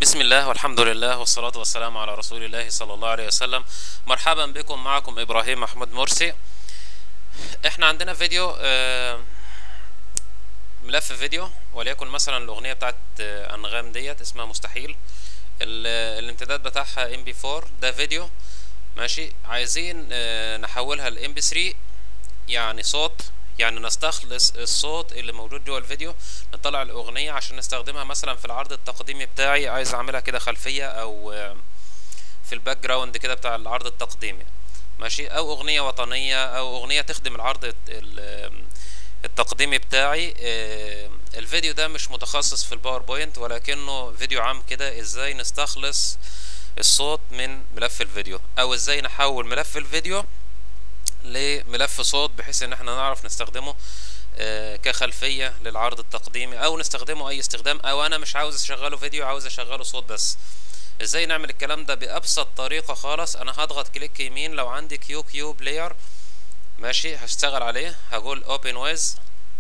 بسم الله والحمد لله والصلاة والسلام على رسول الله صلى الله عليه وسلم مرحبا بكم معكم إبراهيم محمود مرسي احنا عندنا فيديو آه، ملف فيديو وليكن مثلا الأغنية بتاعت آه، أنغام ديت اسمها مستحيل ال- الامتداد بتاعها ام بي 4 ده فيديو ماشي عايزين آه، نحولها ل ام بي 3 يعني صوت يعني نستخلص الصوت اللي موجود جوه الفيديو نطلع الأغنية عشان نستخدمها مثلا في العرض التقديمي بتاعي عايز أعملها كده خلفية أو آه، في الباك جراوند كده بتاع العرض التقديمي ماشي أو أغنية وطنية أو أغنية تخدم العرض الت- ال- التقديمي بتاعي آه، الفيديو ده مش متخصص في الباوربوينت ولكنه فيديو عام كده ازاي نستخلص الصوت من ملف الفيديو او ازاي نحول ملف الفيديو لملف صوت بحيث ان احنا نعرف نستخدمه آه، كخلفية للعرض التقديمي او نستخدمه اي استخدام او انا مش عاوز اشغله فيديو عاوز اشغله صوت بس ازاي نعمل الكلام ده بابسط طريقة خالص انا هضغط كليك يمين لو عندي كيو كيو بلاير ماشي هشتغل عليه هقول open with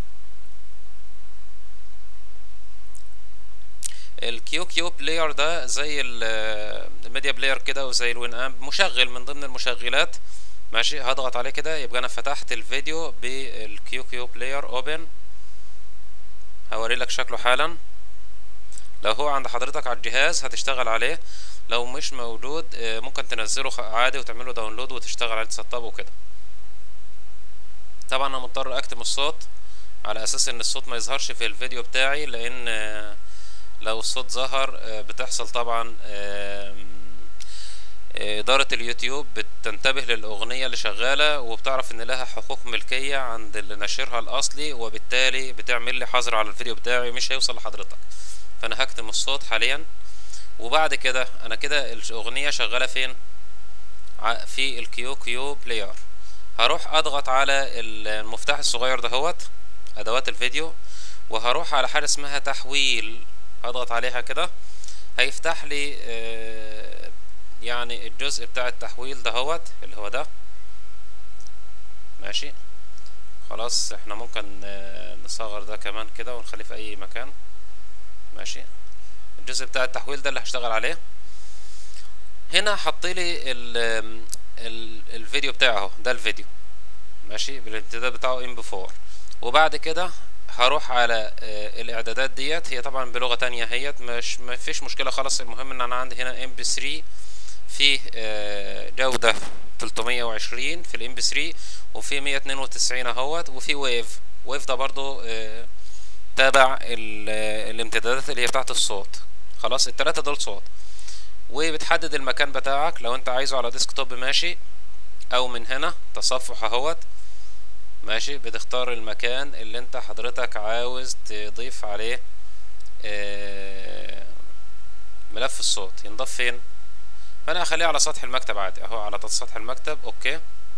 الكيو كيو بلاير ده زي ال- الميديا بلاير كده وزي الوين امب مشغل من ضمن المشغلات ماشي هضغط عليه كده يبقى انا فتحت الفيديو بالكيو كيو بلاير اوبن هوري لك شكله حالا لو هو عند حضرتك على الجهاز هتشتغل عليه لو مش موجود آه، ممكن تنزله خ- عادي وتعمله داونلود وتشتغل عليه تسطبه وكده طبعا انا مضطر اكتم الصوت على اساس ان الصوت ما يظهرش في الفيديو بتاعي لان آه، لو الصوت ظهر آه، بتحصل طبعا آم، آه، إدارة اليوتيوب بتنتبه للأغنية اللي شغالة وبتعرف إن لها حقوق ملكية عند اللي ناشرها الأصلي وبالتالي بتعمل لي حظر على الفيديو بتاعي مش هيوصل لحضرتك فأنا هكتم الصوت حاليا وبعد كده أنا كده الأغنية شغالة فين؟ ع- في الكيو كيو بلاير هروح أضغط على المفتاح الصغير دهوت أدوات الفيديو وهروح على حاجة اسمها تحويل هضغط عليها كده هيفتح لي آه، يعني الجزء بتاع التحويل دهوت اللي هو ده ماشي خلاص احنا ممكن آه، نصغر ده كمان كده ونخليه في اي مكان ماشي الجزء بتاع التحويل ده اللي هشتغل عليه هنا حط لي ال ال الفيديو بتاعه اهو ده الفيديو ماشي بالامتداد بتاعه ام بي 4 وبعد كده هروح على آه، الاعدادات ديت هي طبعا بلغة تانية هيت مش ما فيش مشكلة خالص المهم ان انا عندي هنا ام بي 3 فيه آه، جودة 320 في الام بي 3 وفي 192 اهوت وفي ويف ويف ده برضو آه، تابع ال- آه، الامتدادات اللي هي بتاعت الصوت خلاص التلاتة دول صوت وبتحدد المكان بتاعك لو انت عايزه على ديسكتوب ماشي او من هنا تصفح اهوت ماشي بتختار المكان اللي انت حضرتك عاوز تضيف عليه آه، ملف الصوت ينضاف فين فانا هخليه على سطح المكتب عادي اهو على سطح المكتب اوكي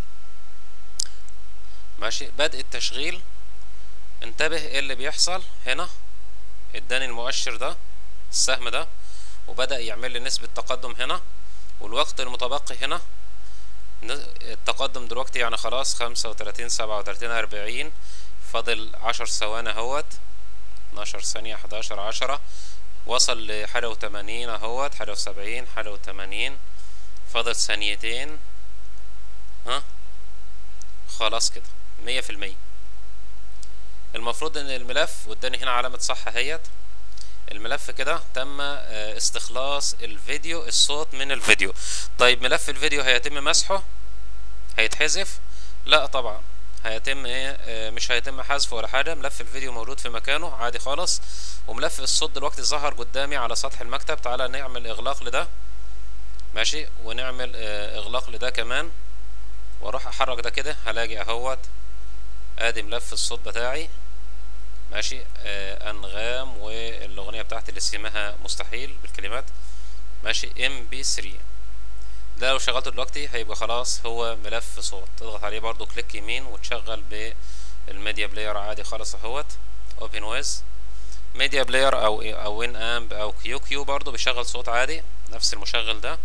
ماشي بدء التشغيل انتبه ايه اللي بيحصل هنا اداني المؤشر ده السهم ده وبدأ يعمل لي نسبة تقدم هنا والوقت المتبقي هنا ن- التقدم دلوقتي يعني خلاص خمسة وتلاتين سبعة وتلاتين أربعين فاضل عشر ثواني اهوت اتناشر ثانية حداشر عشرة وصل لحاجة وتمانين اهوت حاجة وسبعين حاجة وتمانين فاضل ثانيتين ها خلاص كده مية في المية المفروض ان الملف واداني هنا علامة صح اهيت الملف كده تم آه، استخلاص الفيديو الصوت من الفيديو طيب ملف الفيديو هيتم مسحه هيتحذف لا طبعا هيتم ايه آه، مش هيتم حذفه ولا حاجه ملف الفيديو موجود في مكانه عادي خالص وملف الصوت دلوقتي ظهر قدامي على سطح المكتب تعالى نعمل اغلاق لده ماشي ونعمل آه، اغلاق لده كمان واروح احرك ده كده هلاقي اهوت ادي ملف الصوت بتاعي ماشي آه انغام والاغنيه بتاعتي اللي اسمها مستحيل بالكلمات ماشي ام بي 3 ده لو شغلته دلوقتي هيبقى خلاص هو ملف صوت تضغط عليه برضو كليك يمين وتشغل بالميديا بلاير عادي خالص اهوت اوبن ويز ميديا بلاير او او وين امب او كيو كيو برضو بيشغل صوت عادي نفس المشغل ده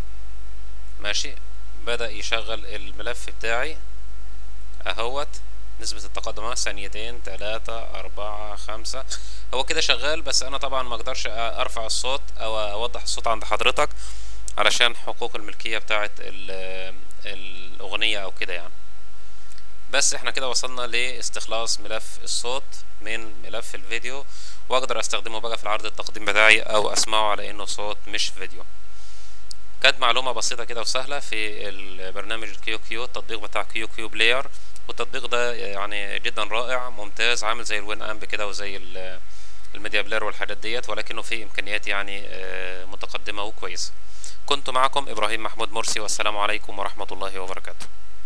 ماشي بدأ يشغل الملف بتاعي اهوت نسبة التقدم اهي ثانيتين تلاتة اربعة خمسة هو كده شغال بس انا طبعا ما اقدرش ارفع الصوت او اوضح الصوت عند حضرتك علشان حقوق الملكية بتاعت الاغنية او كده يعني بس احنا كده وصلنا لاستخلاص ملف الصوت من ملف الفيديو واقدر استخدمه بقى في العرض التقديم بتاعي او اسمعه على انه صوت مش فيديو كانت معلومة بسيطة كده وسهلة في البرنامج الكيو كيو التطبيق بتاع كيو كيو بلاير والتطبيق ده يعني جدا رائع ممتاز عامل زي الوين امب كده وزي الميديا بلاير والحاجات ديت ولكنه فيه امكانيات يعني متقدمة وكويسة كنت معكم ابراهيم محمود مرسي والسلام عليكم ورحمة الله وبركاته